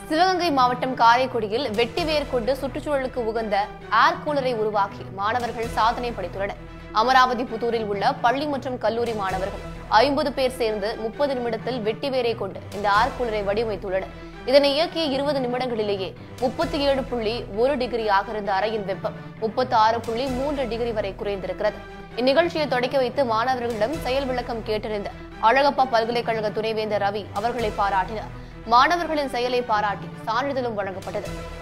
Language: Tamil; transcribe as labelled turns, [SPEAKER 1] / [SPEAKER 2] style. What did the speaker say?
[SPEAKER 1] சிவகங்கை மாவட்டம் காரைக்குடியில் வெட்டிவேர் கொண்டு சுற்றுச்சூழலுக்கு உகந்த ஏர் கூலரை உருவாக்கி மாணவர்கள் சாதனை படைத்துள்ளனர் அமராவதி புத்தூரில் உள்ள பள்ளி மற்றும் கல்லூரி மாணவர்கள் ஐம்பது பேர் சேர்ந்து முப்பது நிமிடத்தில் வெட்டிவேரை கொண்டு இந்த ஏர் கூலரை வடிவமைத்துள்ளனர் இதனை இயக்கிய இருபது நிமிடங்களிலேயே முப்பத்தி ஏழு புள்ளி ஒரு டிகிரியாக இருந்த அறையின் வெப்பம் முப்பத்தி ஆறு புள்ளி மூன்று டிகிரி வரை குறைந்திருக்கிறது இந்நிகழ்ச்சியை தொடக்கி வைத்து மாணவர்களிடம் செயல் விளக்கம் கேட்டறிந்த அழகப்பா பல்கலைக்கழக துணைவேந்தர் ரவி அவர்களை பாராட்டினார் மாணவர்களின் செயலை பாராட்டி சான்றிதழும் வழங்கப்பட்டது